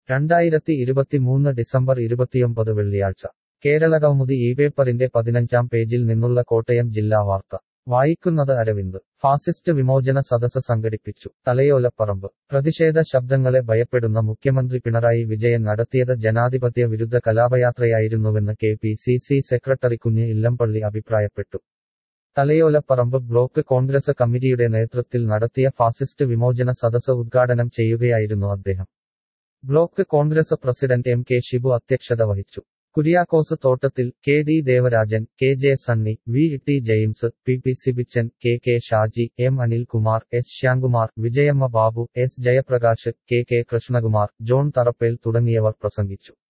രണ്ടായിരത്തി ഇരുപത്തിമൂന്ന് ഡിസംബർ ഇരുപത്തിയൊമ്പത് വെള്ളിയാഴ്ച കേരള കൗമുദി ഈ പേപ്പറിന്റെ പതിനഞ്ചാം പേജിൽ നിന്നുള്ള കോട്ടയം ജില്ലാ വാർത്ത വായിക്കുന്നത് അരവിന്ദ് ഫാസിസ്റ്റ് വിമോചന സദസ് സംഘടിപ്പിച്ചു തലയോലപ്പറമ്പ് പ്രതിഷേധ ശബ്ദങ്ങളെ ഭയപ്പെടുന്ന മുഖ്യമന്ത്രി പിണറായി വിജയൻ നടത്തിയത് ജനാധിപത്യ വിരുദ്ധ കലാപയാത്രയായിരുന്നുവെന്ന് K P C C secretary Kunju Illampally അഭിപ്രായപ്പെട്ടു തലയോലപ്പറമ്പ് ബ്ലോക്ക് കോൺഗ്രസ് കമ്മിറ്റിയുടെ നേതൃത്വത്തിൽ നടത്തിയ ഫാസിസ്റ്റ് വിമോചന സദസ് ഉദ്ഘാടനം ചെയ്യുകയായിരുന്നു അദ്ദേഹം block Congress president M K Shibu അധ്യക്ഷത വഹിച്ചു Kuriakose Thottathil K D Devarajan K J Sunny V T James P P Sibichan K K Shaji M Anilkumar S Shyamkumar Vijayamma Babu S Jayaprakash K K Krishnakumar John Tharappel തുടങ്ങിയവർ പ്രസംഗിച്ചു